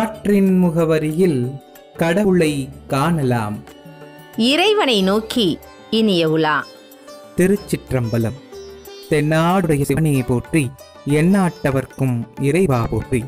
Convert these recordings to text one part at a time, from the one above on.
காற்றின் முகவரியில் கடவுளை காணலாம் இறைவனை நோக்கி இனிய உலா திருச்சிற்றம்பலம் தென்னாடுடைய சிவனே போற்றி எந்நாட்டவர்க்கும் இறைவா போற்றி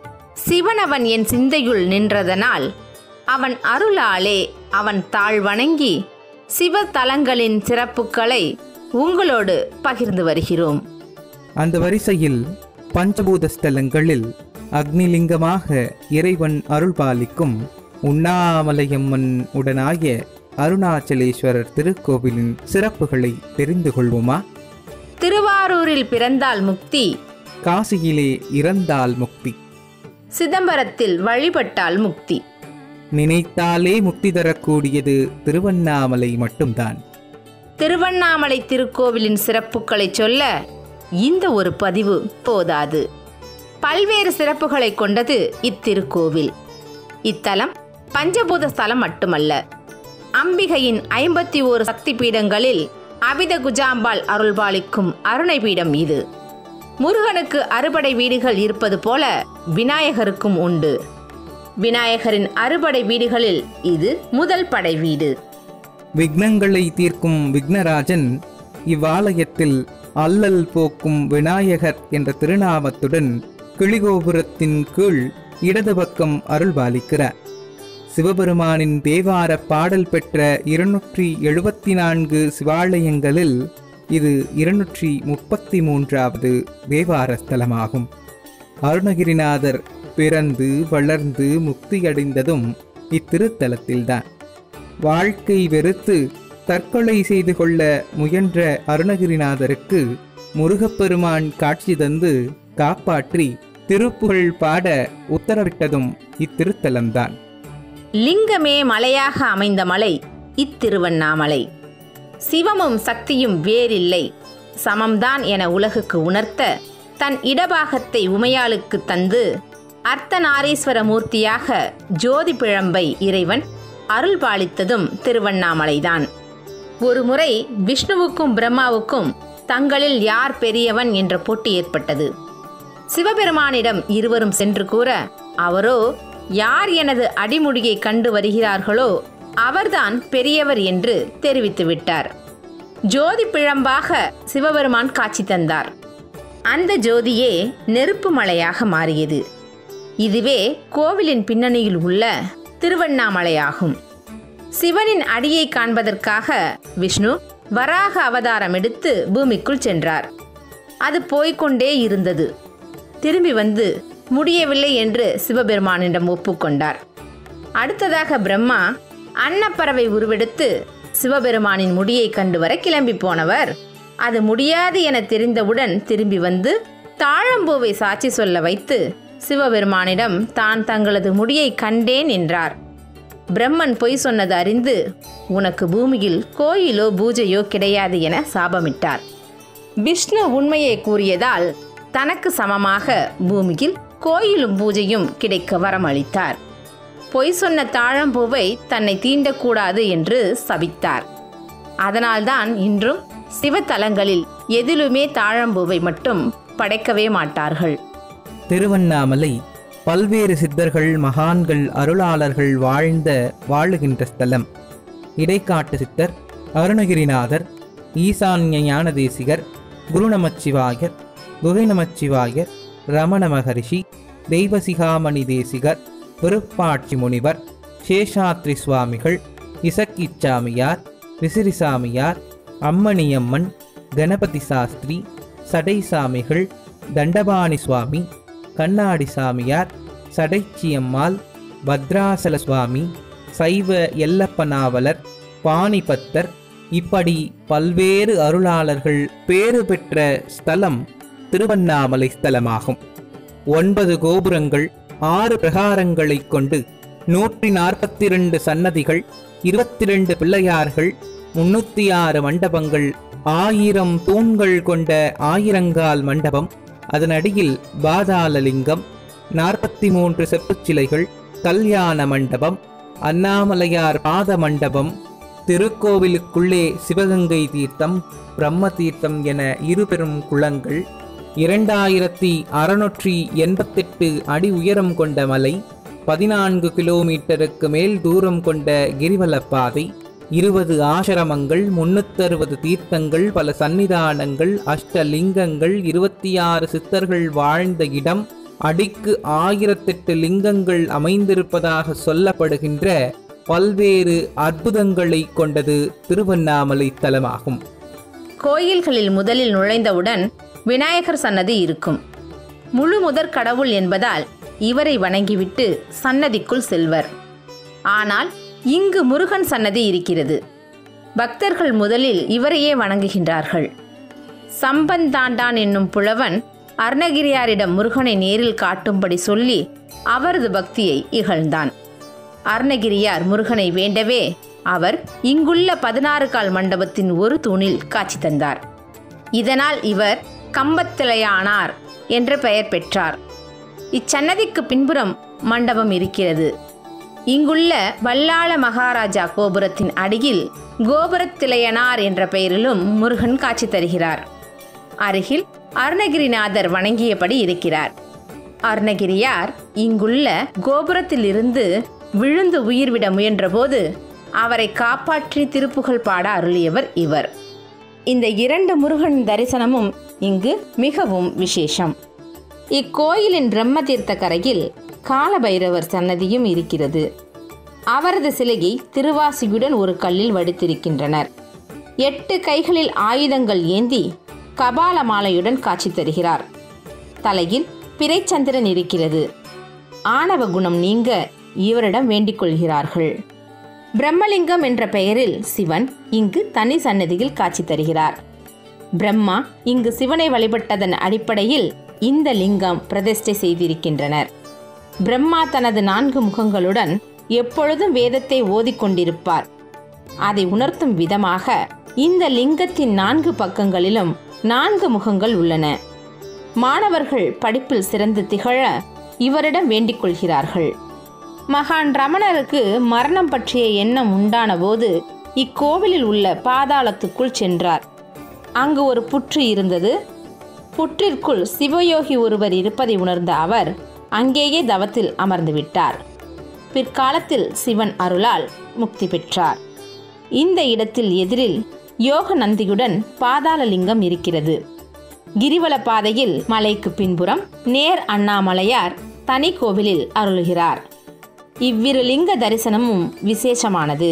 சிவனவன் என் சிந்தையுள் நின்றதனால் அவன் அருளாலே அவன் தாழ் வணங்கி சிவத்தலங்களின் சிறப்புகளை உங்களோடு பகிர்ந்து வருகிறோம் அந்த வரிசையில் பஞ்சபூத ஸ்தலங்களில் அக்னிலிங்கமாக இறைவன் அருள்பாலிக்கும் உண்ணாமலையம்மன் உடனாய அருணாச்சலேஸ்வரர் திருக்கோவிலின் சிறப்புகளை தெரிந்து கொள்வோமா திருவாரூரில் பிறந்தால் முக்தி காசியிலே இறந்தால் முக்தி சிதம்பரத்தில் வழிபட்டால் முக்தி நினைத்தாலே முக்தி தரக்கூடியது திருவண்ணாமலை மட்டும்தான் திருவண்ணாமலை திருக்கோவிலின் சிறப்புகளை சொல்ல இந்த ஒரு பதிவு போதாது பல்வேறு சிறப்புகளை கொண்டது இத்திருக்கோவில் இத்தலம் பஞ்சபூத ஸ்தலம் மட்டுமல்ல அம்பிகையின் ஐம்பத்தி ஓரு சக்தி பீடங்களில் அபித குஜாம்பாள் அருள்பாலிக்கும் அருணை பீடம் இது முருகனுக்கு அறுபடை வீடுகள் இருப்பது போல விநாயகருக்கும் உண்டு விநாயகரின் அறுபடை வீடுகளில் இது முதல் படை வீடு விக்னங்களை தீர்க்கும் விக்னராஜன் இவ்வாலயத்தில் அல்லல் போக்கும் விநாயகர் என்ற திருநாமத்துடன் கிளிகோபுரத்தின் கீழ் இடது பக்கம் அருள்பாலிக்கிறார் சிவபெருமானின் தேவார பாடல் பெற்ற இருநூற்றி எழுபத்தி நான்கு சிவாலயங்களில் இது இருநூற்றி முப்பத்தி மூன்றாவது தேவார ஸ்தலமாகும் அருணகிரிநாதர் பிறந்து வளர்ந்து முக்தியடைந்ததும் இத்திருத்தலத்தில்தான் வாழ்க்கை வெறுத்து தற்கொலை செய்து கொள்ள முயன்ற அருணகிரிநாதருக்கு முருகப்பெருமான் காட்சி தந்து காப்பாற்றி திருப்புகழ் பாட உத்தரவிட்டதும் இத்திருத்தலம்தான் லிங்கமே மலையாக அமைந்த மலை இத்திருவண்ணாமலை சிவமும் சக்தியும் வேறில்லை சமம்தான் என உலகுக்கு உணர்த்த தன் இடபாகத்தை உமையாளுக்கு தந்து அர்த்தநாரீஸ்வர மூர்த்தியாக ஜோதி பிழம்பை இறைவன் அருள் பாலித்ததும் திருவண்ணாமலைதான் ஒருமுறை விஷ்ணுவுக்கும் பிரம்மாவுக்கும் தங்களில் யார் பெரியவன் என்ற போட்டி ஏற்பட்டது சிவபெருமானிடம் இருவரும் சென்று கூற அவரோ யார் எனது அடிமுடியை கண்டு வருகிறார்களோ அவர்தான் பெரியவர் என்று தெரிவித்து விட்டார் ஜோதி பிழம்பாக சிவபெருமான் காட்சி தந்தார் அந்த ஜோதியே நெருப்பு மலையாக மாறியது இதுவே கோவிலின் பின்னணியில் உள்ள திருவண்ணாமலையாகும் சிவனின் அடியை காண்பதற்காக விஷ்ணு வராக அவதாரம் எடுத்து பூமிக்குள் சென்றார் அது போய்க்கொண்டே இருந்தது திரும்பி வந்து முடியவில்லை என்று சிவபெருமானிடம் ஒப்புக்கொண்டார் அடுத்ததாக பிரம்மா அன்னப்பறவை உருவெடுத்து சிவபெருமானின் முடியை கண்டு வர கிளம்பி போனவர் அது முடியாது என தெரிந்தவுடன் திரும்பி வந்து தாழம்பூவை சாட்சி சொல்ல வைத்து சிவபெருமானிடம் தான் தங்களது முடியை கண்டேன் என்றார் பிரம்மன் பொய் சொன்னது அறிந்து உனக்கு பூமியில் கோயிலோ பூஜையோ கிடையாது என சாபமிட்டார் விஷ்ணு உண்மையை கூறியதால் தனக்கு சமமாக பூமியில் கோயிலும் பூஜையும் கிடைக்க வரமளித்தார் பொய் சொன்ன தாழம்பூவை தன்னை தீண்டக்கூடாது என்று சபித்தார் அதனால்தான் இன்றும் சிவத்தலங்களில் எதிலுமே தாழம்பூவை மட்டும் படைக்கவே மாட்டார்கள் திருவண்ணாமலை பல்வேறு சித்தர்கள் மகான்கள் அருளாளர்கள் வாழ்ந்த வாழுகின்ற ஸ்தலம் இடைக்காட்டு சித்தர் அருணகிரிநாதர் ஈசான்ய ஞான தேசிகர் குருநமச்சிவாயர் குகை நமச்சிவாயர் ரமண மகரிஷி தெய்வசிகாமணி தேசிகர் விருப்பாட்சி முனிவர் சேஷாத்ரி சுவாமிகள் இசக்கிச்சாமியார் விசிறிசாமியார் அம்மணியம்மன் கணபதி சாஸ்திரி சடைசாமிகள் தண்டபாணி சுவாமி கண்ணாடி சாமியார் சடைச்சியம்மாள் பத்ராசல சுவாமி சைவ எல்லப்ப நாவலர் பாணிபத்தர் இப்படி பல்வேறு அருளாளர்கள் பேறு பெற்ற ஸ்தலம் திருவண்ணாமலை ஸ்தலமாகும் ஒன்பது கோபுரங்கள் ஆறு பிரகாரங்களைக் கொண்டு நூற்றி நாற்பத்தி இரண்டு சன்னதிகள் இருபத்தி ரெண்டு பிள்ளையார்கள் முன்னூத்தி ஆறு மண்டபங்கள் ஆயிரம் தூண்கள் கொண்ட ஆயிரங்கால் மண்டபம் அதன் அடியில் பாதாளலிங்கம் நாற்பத்தி மூன்று செப்புச் சிலைகள் கல்யாண மண்டபம் அண்ணாமலையார் பாத மண்டபம் திருக்கோவிலுக்குள்ளே சிவகங்கை தீர்த்தம் பிரம்ம தீர்த்தம் என இரு பெரும் குளங்கள் இரண்டாயிரத்தி அறுநூற்றி எண்பத்தெட்டு அடி உயரம் கொண்ட மலை பதினான்கு கிலோமீட்டருக்கு மேல் தூரம் கொண்ட கிரிவலப் பாதை இருபது ஆசிரமங்கள் முன்னூத்தறுபது தீர்த்தங்கள் பல சன்னிதானங்கள் அஷ்டலிங்கங்கள் இருபத்தி ஆறு சித்தர்கள் வாழ்ந்த இடம் அடிக்கு ஆயிரத்தெட்டு லிங்கங்கள் அமைந்திருப்பதாக சொல்லப்படுகின்ற பல்வேறு அற்புதங்களை கொண்டது திருவண்ணாமலை தலமாகும் கோயில்களில் முதலில் நுழைந்தவுடன் விநாயகர் சன்னதி இருக்கும் முழு முதற் கடவுள் என்பதால் இவரை வணங்கிவிட்டு சன்னதிக்குள் செல்வர் ஆனால் இங்கு முருகன் சன்னதி இருக்கிறது பக்தர்கள் முதலில் இவரையே வணங்குகின்றார்கள் சம்பந்தாண்டான் என்னும் புலவன் அருணகிரியாரிடம் முருகனை நேரில் காட்டும்படி சொல்லி அவரது பக்தியை இகழ்ந்தான் அருணகிரியார் முருகனை வேண்டவே அவர் இங்குள்ள பதினாறு கால் மண்டபத்தின் ஒரு தூணில் காட்சி தந்தார் இதனால் இவர் கம்பத்திலையானார் என்ற பெயர் பெற்றார் இச்சன்னதிக்கு பின்புறம் மண்டபம் இருக்கிறது இங்குள்ள வல்லாள மகாராஜா கோபுரத்தின் அடியில் கோபுரத்திலையனார் என்ற பெயரிலும் முருகன் காட்சி தருகிறார் அருகில் அருணகிரிநாதர் வணங்கியபடி இருக்கிறார் அருணகிரியார் இங்குள்ள கோபுரத்திலிருந்து விழுந்து உயிர்விட முயன்றபோது அவரை காப்பாற்றி திருப்புகழ் பாட அருளியவர் இவர் இந்த இரண்டு முருகன் தரிசனமும் இங்கு மிகவும் விசேஷம் இக்கோயிலின் பிரம்ம தீர்த்த கரையில் காலபைரவர் சன்னதியும் இருக்கிறது அவரது சிலையை திருவாசியுடன் ஒரு கல்லில் வடித்திருக்கின்றனர் எட்டு கைகளில் ஆயுதங்கள் ஏந்தி கபால மாலையுடன் காட்சி தருகிறார் தலையில் பிறைச்சந்திரன் இருக்கிறது ஆணவ குணம் நீங்க இவரிடம் வேண்டிக் கொள்கிறார்கள் பிரம்மலிங்கம் என்ற பெயரில் சிவன் இங்கு தனி சன்னதியில் காட்சி தருகிறார் பிரம்மா இங்கு சிவனை வழிபட்டதன் அடிப்படையில் இந்த லிங்கம் பிரதிஷ்டை செய்திருக்கின்றனர் பிரம்மா தனது நான்கு முகங்களுடன் எப்பொழுதும் வேதத்தை ஓதிக்கொண்டிருப்பார் அதை உணர்த்தும் விதமாக இந்த லிங்கத்தின் நான்கு பக்கங்களிலும் நான்கு முகங்கள் உள்ளன மாணவர்கள் படிப்பில் சிறந்து திகழ இவரிடம் வேண்டிக் கொள்கிறார்கள் மகான் ரமணருக்கு மரணம் பற்றிய எண்ணம் உண்டான போது இக்கோவிலில் உள்ள பாதாளத்துக்குள் சென்றார் அங்கு ஒரு புற்று இருந்தது புற்றிற்குள் சிவயோகி ஒருவர் இருப்பதை உணர்ந்த அவர் அங்கேயே தவத்தில் அமர்ந்து விட்டார் பிற்காலத்தில் சிவன் அருளால் முக்தி பெற்றார் இந்த இடத்தில் எதிரில் யோக நந்தியுடன் பாதாளலிங்கம் இருக்கிறது கிரிவல பாதையில் மலைக்கு பின்புறம் நேர் அண்ணாமலையார் தனி கோவிலில் அருளுகிறார் இவ்விரு லிங்க தரிசனமும் விசேஷமானது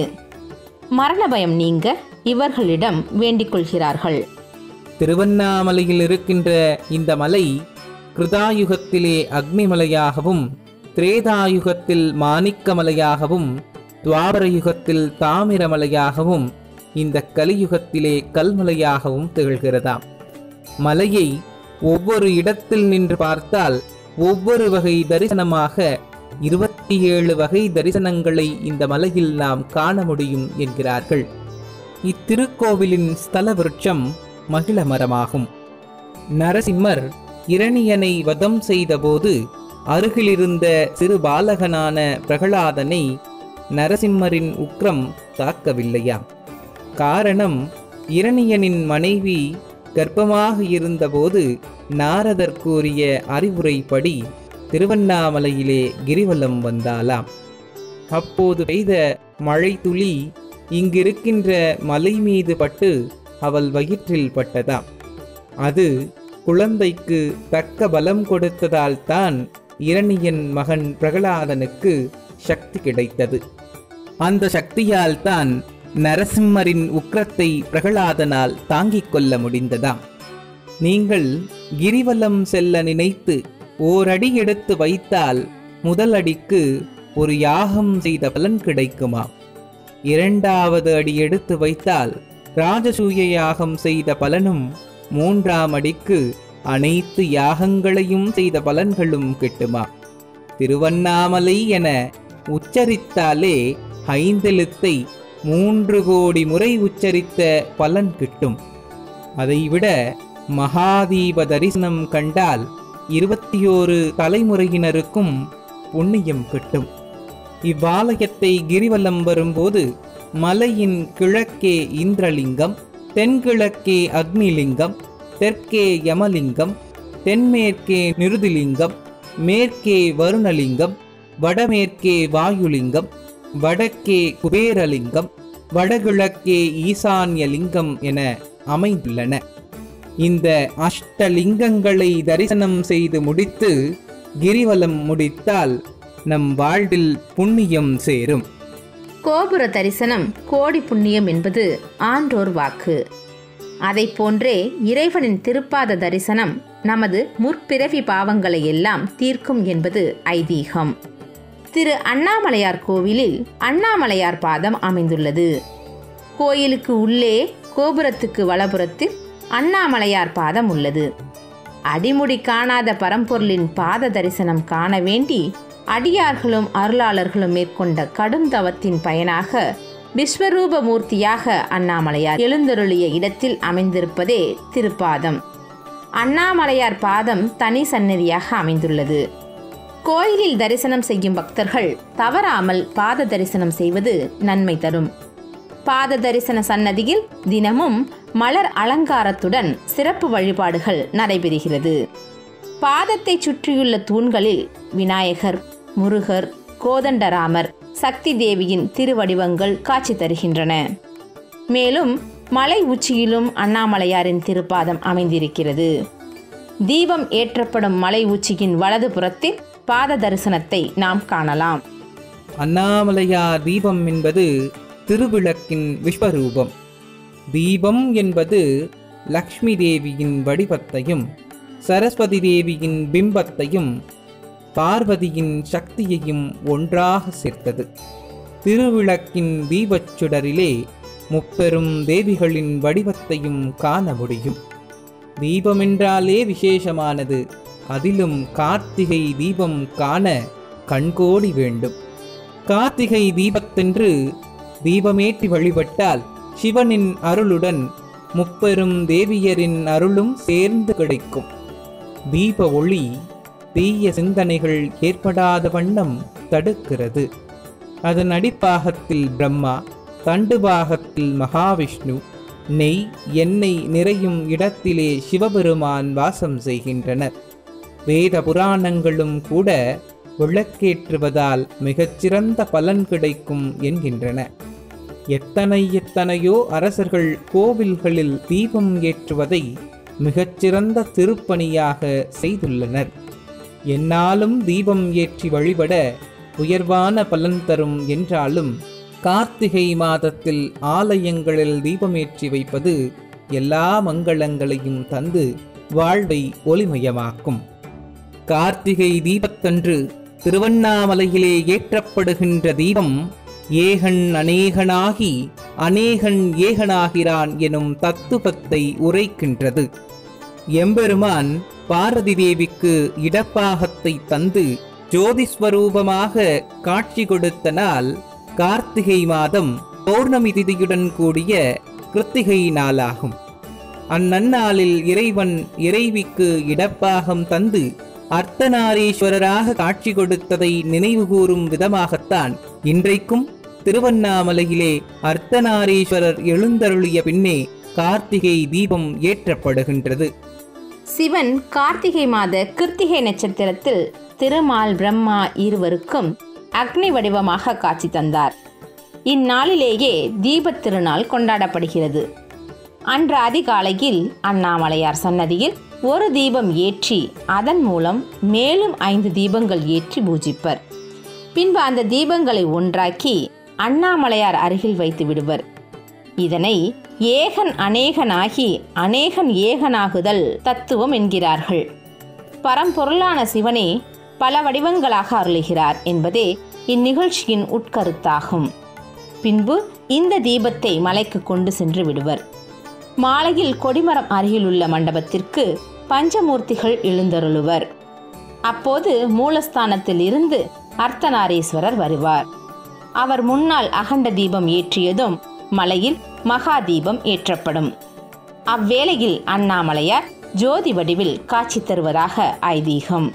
மரண பயம் நீங்க இவர்களிடம் வேண்டிக் கொள்கிறார்கள் திருவண்ணாமலையில் இருக்கின்ற இந்த மலை கிருதாயுகத்திலே அக்னிமலையாகவும் திரேதாயுகத்தில் மாணிக்கமலையாகவும் துவாபர யுகத்தில் தாமிரமலையாகவும் இந்த கலியுகத்திலே கல்மலையாகவும் திகழ்கிறதாம் மலையை ஒவ்வொரு இடத்தில் நின்று பார்த்தால் ஒவ்வொரு வகை தரிசனமாக இருபத்தி ஏழு வகை தரிசனங்களை இந்த மலையில் நாம் காண முடியும் என்கிறார்கள் இத்திருக்கோவிலின் ஸ்தல விருட்சம் மகிழ மரமாகும் நரசிம்மர் இரணியனை வதம் செய்தபோது அருகிலிருந்த சிறு பாலகனான பிரகலாதனை நரசிம்மரின் உக்ரம் தாக்கவில்லையாம் காரணம் இரணியனின் மனைவி கர்ப்பமாக இருந்தபோது நாரதர் கூறிய அறிவுரைப்படி திருவண்ணாமலையிலே கிரிவலம் வந்தாளாம் அப்போது பெய்த மழை துளி இங்கிருக்கின்ற மலை மீது பட்டு அவள் வயிற்றில் பட்டதாம் அது குழந்தைக்கு தக்க பலம் கொடுத்ததால் தான் இரணியன் மகன் பிரகலாதனுக்கு சக்தி கிடைத்தது அந்த சக்தியால் தான் நரசிம்மரின் உக்கிரத்தை பிரகலாதனால் தாங்கிக் கொள்ள முடிந்ததாம் நீங்கள் கிரிவலம் செல்ல நினைத்து ஓரடி எடுத்து வைத்தால் முதல் அடிக்கு ஒரு யாகம் செய்த பலன் கிடைக்குமா இரண்டாவது அடி எடுத்து வைத்தால் ராஜசூய யாகம் செய்த பலனும் மூன்றாம் அடிக்கு அனைத்து யாகங்களையும் செய்த பலன்களும் கிட்டுமா திருவண்ணாமலை என உச்சரித்தாலே ஐந்தெழுத்தை மூன்று கோடி முறை உச்சரித்த பலன் கிட்டும் அதைவிட மகாதீப தரிசனம் கண்டால் இருபத்தி ஓரு தலைமுறையினருக்கும் புண்ணியம் கிட்டும் இவ்வாலயத்தை கிரிவலம் வரும்போது மலையின் கிழக்கே இந்திரலிங்கம் தென்கிழக்கே அக்னிலிங்கம் தெற்கே யமலிங்கம் தென்மேற்கே நிருதிலிங்கம் மேற்கே வருணலிங்கம் வடமேற்கே வாயுலிங்கம் வடக்கே குபேரலிங்கம் வடகிழக்கே ஈசான்யலிங்கம் என அமைந்துள்ளன இந்த அஷ்டலிங்கங்களை தரிசனம் செய்து முடித்து கிரிவலம் முடித்தால் நம் வாழ்வில் புண்ணியம் சேரும் கோபுர தரிசனம் கோடி புண்ணியம் என்பது ஆன்றோர் வாக்கு அதைப் போன்றே இறைவனின் திருப்பாத தரிசனம் நமது முற்பிறவி பாவங்களை எல்லாம் தீர்க்கும் என்பது ஐதீகம் திரு அண்ணாமலையார் கோவிலில் அண்ணாமலையார் பாதம் அமைந்துள்ளது கோயிலுக்கு உள்ளே கோபுரத்துக்கு வலப்புறத்தில் அண்ணாமலையார் பாதம் உள்ளது அடிமுடி காணாத பரம்பொருளின் பாத தரிசனம் காண வேண்டி அடியார்களும் அருளாளர்களும் மேற்கொண்ட கடும் தவத்தின் பயனாக விஸ்வரூப மூர்த்தியாக அண்ணாமலையார் எழுந்தருளிய இடத்தில் அமைந்திருப்பதே திருப்பாதம் அண்ணாமலையார் பாதம் தனி சன்னதியாக அமைந்துள்ளது கோயிலில் தரிசனம் செய்யும் பக்தர்கள் தவறாமல் பாத தரிசனம் செய்வது நன்மை தரும் பாத தரிசன சன்னதியில் தினமும் மலர் அலங்காரத்துடன் சிறப்பு வழிபாடுகள் நடைபெறுகிறது பாதத்தை சுற்றியுள்ள தூண்களில் விநாயகர் முருகர் கோதண்டராமர் சக்தி தேவியின் திருவடிவங்கள் காட்சி தருகின்றன மேலும் மலை உச்சியிலும் அண்ணாமலையாரின் திருப்பாதம் அமைந்திருக்கிறது தீபம் ஏற்றப்படும் மலை உச்சியின் வலது புறத்தில் பாத தரிசனத்தை நாம் காணலாம் அண்ணாமலையார் தீபம் என்பது திருவிளக்கின் விஸ்வரூபம் தீபம் என்பது லக்ஷ்மி தேவியின் வடிவத்தையும் சரஸ்வதி தேவியின் பிம்பத்தையும் பார்வதியின் சக்தியையும் ஒன்றாக சேர்த்தது திருவிளக்கின் தீபச் சுடரிலே முப்பெரும் தேவிகளின் வடிவத்தையும் காண முடியும் தீபமென்றாலே விசேஷமானது அதிலும் கார்த்திகை தீபம் காண கண்கோடி வேண்டும் கார்த்திகை தீபத்தன்று தீபமேற்றி வழிபட்டால் சிவனின் அருளுடன் முப்பெரும் தேவியரின் அருளும் சேர்ந்து கிடைக்கும் தீப ஒளி தீய சிந்தனைகள் ஏற்படாத வண்ணம் தடுக்கிறது அதன் அடிப்பாகத்தில் பிரம்மா தண்டுபாகத்தில் மகாவிஷ்ணு நெய் எண்ணெய் நிறையும் இடத்திலே சிவபெருமான் வாசம் செய்கின்றனர் வேத புராணங்களும் கூட விளக்கேற்றுவதால் மிகச்சிறந்த பலன் கிடைக்கும் என்கின்றன எத்தனை எத்தனையோ அரசர்கள் கோவில்களில் தீபம் ஏற்றுவதை மிகச்சிறந்த திருப்பணியாக செய்துள்ளனர் என்னாலும் தீபம் ஏற்றி வழிபட உயர்வான பலன் தரும் என்றாலும் கார்த்திகை மாதத்தில் ஆலயங்களில் தீபமேற்றி வைப்பது எல்லா மங்களங்களையும் தந்து வாழ்வை ஒளிமயமாக்கும் கார்த்திகை தீபத்தன்று திருவண்ணாமலையிலே ஏற்றப்படுகின்ற தீபம் ஏகன் அநேகனாகி அநேகன் ஏகனாகிறான் எனும் தத்துவத்தை உரைக்கின்றது எம்பெருமான் பாரதி தேவிக்கு இடப்பாகத்தை தந்து ஜோதிஸ்வரூபமாக காட்சி கொடுத்த நாள் கார்த்திகை மாதம் பௌர்ணமி திதியுடன் கூடிய கிருத்திகை நாளாகும் அந்நன்னாளில் இறைவன் இறைவிக்கு இடப்பாகம் தந்து அர்த்தநாரீஸ்வரராக காட்சி கொடுத்ததை நினைவுகூரும் விதமாகத்தான் இன்றைக்கும் திருவண்ணாமலையிலே அர்த்தநாரீஸ்வரர் எழுந்தருளிய பின்னே கார்த்திகை தீபம் ஏற்றப்படுகின்றது சிவன் கார்த்திகை மாத கிருத்திகை நட்சத்திரத்தில் திருமால் பிரம்மா இருவருக்கும் அக்னி வடிவமாக காட்சி தந்தார் இந்நாளிலேயே தீபத் திருநாள் கொண்டாடப்படுகிறது அன்று அதிகாலையில் அண்ணாமலையார் சன்னதியில் ஒரு தீபம் ஏற்றி அதன் மூலம் மேலும் ஐந்து தீபங்கள் ஏற்றி பூஜிப்பர் பின்பு அந்த தீபங்களை ஒன்றாக்கி அண்ணாமலையார் அருகில் வைத்து விடுவர் இதனை ஏகன் அநேகனாகி அநேகன் ஏகனாகுதல் தத்துவம் என்கிறார்கள் பரம்பொருளான சிவனே பல வடிவங்களாக அருளுகிறார் என்பதே இந்நிகழ்ச்சியின் உட்கருத்தாகும் பின்பு இந்த தீபத்தை மலைக்கு கொண்டு சென்று விடுவர் மாலையில் கொடிமரம் அருகிலுள்ள மண்டபத்திற்கு பஞ்சமூர்த்திகள் எழுந்தருளுவர் அப்போது மூலஸ்தானத்தில் இருந்து அர்த்தநாரீஸ்வரர் வருவார் அவர் முன்னால் அகண்ட தீபம் ஏற்றியதும் மலையில் மகா தீபம் ஏற்றப்படும் அவ்வேளையில் அண்ணாமலையார் ஜோதி வடிவில் காட்சி தருவதாக ஐதீகம்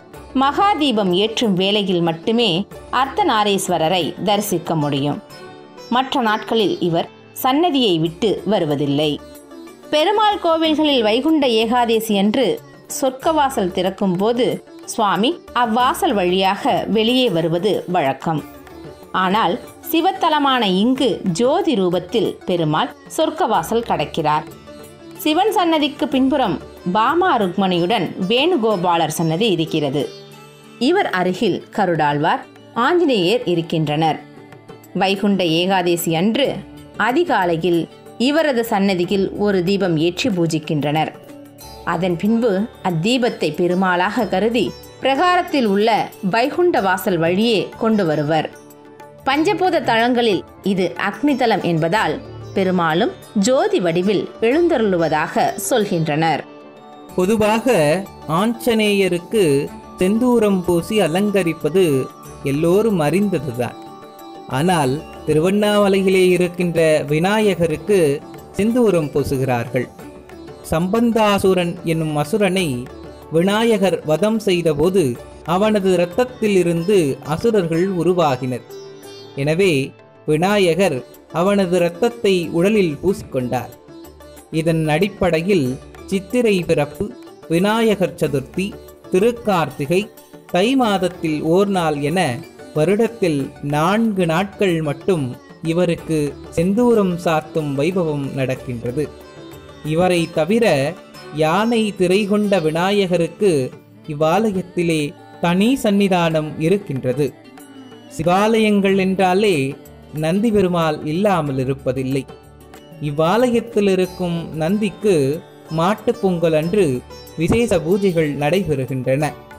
மகா தீபம் ஏற்றும் வேளையில் மட்டுமே அர்த்தநாரீஸ்வரரை தரிசிக்க முடியும் மற்ற நாட்களில் இவர் சன்னதியை விட்டு வருவதில்லை பெருமாள் கோவில்களில் வைகுண்ட ஏகாதேசி அன்று சொர்க்கவாசல் திறக்கும் போது சுவாமி அவ்வாசல் வழியாக வெளியே வருவது வழக்கம் ஆனால் சிவத்தலமான இங்கு ஜோதி ரூபத்தில் பெருமாள் சொர்க்கவாசல் கடக்கிறார் சிவன் சன்னதிக்கு பின்புறம் பாமா ருக்மணியுடன் வேணுகோபாலர் சன்னதி இருக்கிறது இவர் அருகில் கருடாழ்வார் ஆஞ்சநேயர் இருக்கின்றனர் வைகுண்ட ஏகாதேசி அன்று அதிகாலையில் இவரது சன்னதியில் ஒரு தீபம் ஏற்றி பூஜிக்கின்றனர் அதன் பின்பு அத்தீபத்தை பெருமாளாக கருதி பிரகாரத்தில் உள்ள வைகுண்ட வாசல் வழியே கொண்டு வருவர் பஞ்சபூத தளங்களில் இது அக்னிதலம் என்பதால் பெருமாளும் ஜோதி வடிவில் எழுந்தருளுவதாக சொல்கின்றனர் பொதுவாக ஆஞ்சநேயருக்கு செந்தூரம் பூசி அலங்கரிப்பது எல்லோரும் அறிந்ததுதான் ஆனால் திருவண்ணாமலையிலே இருக்கின்ற விநாயகருக்கு செந்தூரம் பூசுகிறார்கள் சம்பந்தாசுரன் என்னும் அசுரனை விநாயகர் வதம் செய்தபோது அவனது இரத்தத்திலிருந்து அசுரர்கள் உருவாகினர் எனவே விநாயகர் அவனது இரத்தத்தை உடலில் பூசிக்கொண்டார் இதன் அடிப்படையில் சித்திரை பிறப்பு விநாயகர் சதுர்த்தி திருக்கார்த்திகை தை மாதத்தில் ஓர் நாள் என வருடத்தில் நான்கு நாட்கள் மட்டும் இவருக்கு செந்தூரம் சாத்தும் வைபவம் நடக்கின்றது இவரை தவிர யானை திரை கொண்ட விநாயகருக்கு இவ்வாலயத்திலே தனி சன்னிதானம் இருக்கின்றது சிவாலயங்கள் என்றாலே நந்தி பெருமாள் இல்லாமல் இருப்பதில்லை இவ்வாலயத்தில் இருக்கும் நந்திக்கு மாட்டுப் பொங்கல் அன்று விசேஷ பூஜைகள் நடைபெறுகின்றன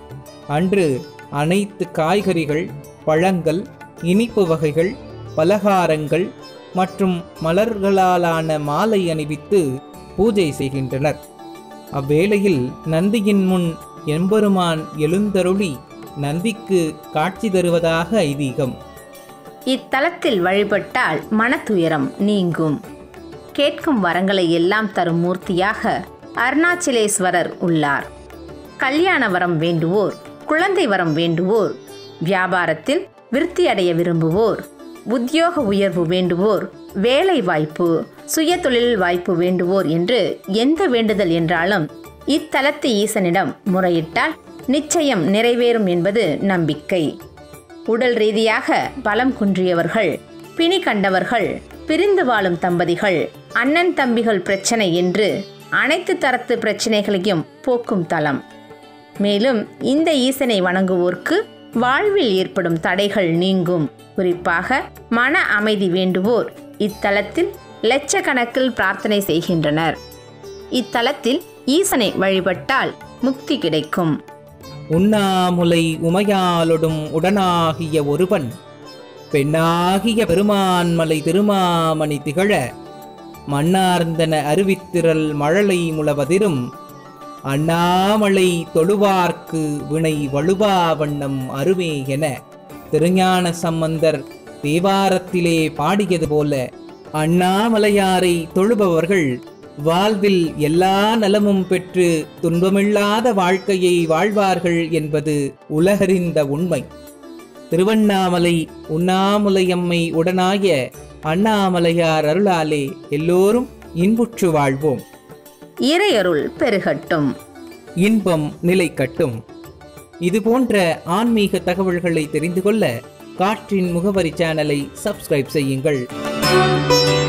அன்று அனைத்து காய்கறிகள் பழங்கள் இனிப்பு வகைகள் பலகாரங்கள் மற்றும் மலர்களாலான மாலை அணிவித்து பூஜை செய்கின்றனர் அவ்வேளையில் நந்தியின் முன் எம்பெருமான் எழுந்தருளி நந்திக்கு காட்சி தருவதாக ஐதீகம் இத்தலத்தில் வழிபட்டால் மனத்துயரம் நீங்கும் கேட்கும் வரங்களை எல்லாம் தரும் மூர்த்தியாக அருணாச்சலேஸ்வரர் உள்ளார் கல்யாண வரம் வேண்டுவோர் குழந்தை வரம் வேண்டுவோர் வியாபாரத்தில் விருத்தி அடைய விரும்புவோர் உத்தியோக உயர்வு வேண்டுவோர் வேலை வாய்ப்பு சுய தொழில் வாய்ப்பு வேண்டுவோர் என்று எந்த வேண்டுதல் என்றாலும் இத்தலத்து ஈசனிடம் முறையிட்டால் நிச்சயம் நிறைவேறும் என்பது நம்பிக்கை உடல் ரீதியாக பலம் குன்றியவர்கள் பிணி கண்டவர்கள் பிரிந்து வாழும் தம்பதிகள் அண்ணன் தம்பிகள் பிரச்சனை என்று அனைத்து தரத்து பிரச்சனைகளையும் போக்கும் தலம் மேலும் இந்த ஈசனை வணங்குவோர்க்கு வாழ்வில் ஏற்படும் தடைகள் நீங்கும் குறிப்பாக மன அமைதி வேண்டுவோர் இத்தலத்தில் லட்சக்கணக்கில் பிரார்த்தனை செய்கின்றனர் இத்தலத்தில் ஈசனை வழிபட்டால் முக்தி கிடைக்கும் உண்ணாமுலை உமையாலொடும் உடனாகிய ஒருவன் பெண்ணாகிய பெருமான்மலை திருமாமணி திகழ மன்னார்ந்தன அறிவித்திரல் மழலை முளவதிரும் அண்ணாமலை தொழுவார்க்கு வினை வலுவா வண்ணம் அருமே என திருஞான சம்பந்தர் தேவாரத்திலே பாடியது போல அண்ணாமலையாரை தொழுபவர்கள் வாழ்வில் எல்லா நலமும் பெற்று துன்பமில்லாத வாழ்க்கையை வாழ்வார்கள் என்பது உலகறிந்த உண்மை திருவண்ணாமலை உண்ணாமுலையம்மை உடனாய அண்ணாமலையார் அருளாலே எல்லோரும் இன்புற்று வாழ்வோம் இறையருள் பெருகட்டும் இன்பம் நிலை கட்டும் இது போன்ற ஆன்மீக தகவல்களை தெரிந்து கொள்ள காற்றின் முகவரி சேனலை சப்ஸ்கிரைப் செய்யுங்கள்